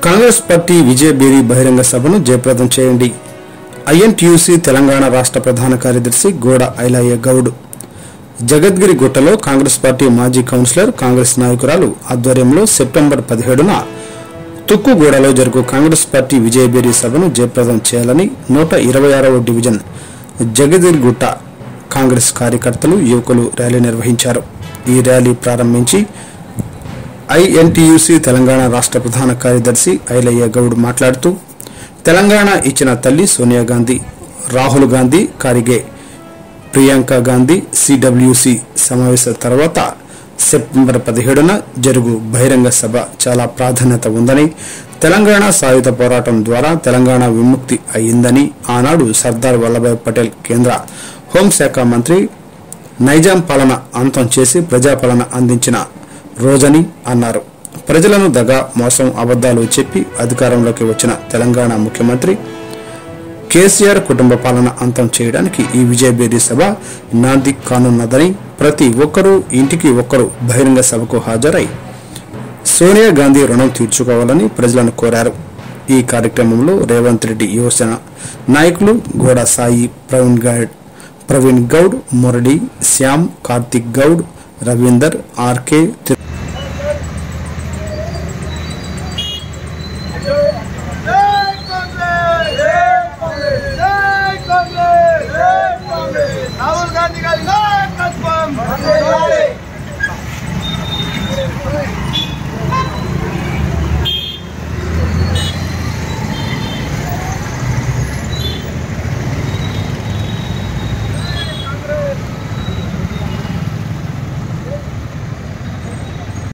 Congress party విజయబేరి బహిరంగ సభను జయప్రదం చేయండి ఐఎన్టీయూసీ తెలంగాణ రాష్ట్ర ప్రధాన కార్యదర్శి గోడ ఐలయ్య గౌడ్ జగద్గిరి గుట్టలో కాంగ్రెస్ పార్టీ మాజీ కౌన్సిలర్ కాంగ్రెస్ నాయకురాలు ఆధ్వర్యంలో సెప్టెంబర్ పదిహేడున తుక్కుగూడలో జరుగు కాంగ్రెస్ పార్టీ విజయబేరి సభను జయప్రదం చేయాలని నూట ఇరవై ఆరవ డివిజన్ జగదిర్గుట్ట కాంగ్రెస్ కార్యకర్తలు యువకులు ర్యాలీ నిర్వహించారు ఈ ర్యాలీ ప్రారంభించి ఐఎన్టీయూసీ తెలంగాణ రాష్ట్ర ప్రధాన కార్యదర్శి ఐలయ్య గౌడ్ మాట్లాడుతూ తెలంగాణ ఇచ్చిన తల్లి సోనియా గాంధీ రాహుల్ గాంధీ కారిగే ప్రియాంక గాంధీ సిడబ్ల్యూసి సమావేశం తర్వాత సెప్టెంబర్ పదిహేడున జరుగు బహిరంగ సభ చాలా ప్రాధాన్యత ఉందని తెలంగాణ సాయుధ పోరాటం ద్వారా తెలంగాణ విముక్తి అయిందని ఆనాడు సర్దార్ వల్లభాయ్ పటేల్ కేంద్ర హోంశాఖ మంత్రి నైజాం పాలన అంతం చేసి ప్రజాపాలన అందించిన రోజని అన్నారు ప్రజలను దగా మోసం అబద్ధాలు చెప్పి అధికారంలోకి వచ్చిన తెలంగాణ ముఖ్యమంత్రి కేసీఆర్ కుటుంబ పాలన అంతం చేయడానికి ఈ విజయబేరి సభ నాంది కానున్నదని ప్రతి ఒక్కరూ ఇంటికి ఒక్కరు బహిరంగ సభకు హాజరై సోనియా గాంధీ రుణం తీర్చుకోవాలని ప్రజలను కోరారు ఈ కార్యక్రమంలో రేవంత్ రెడ్డి యువసేన నాయకులు గోడ సాయి ప్రవీణ్ గౌడ్ ప్రవీణ్ గౌడ్ మురళి శ్యామ్ కార్తిక్ గౌడ్ రవీందర్ ఆర్కే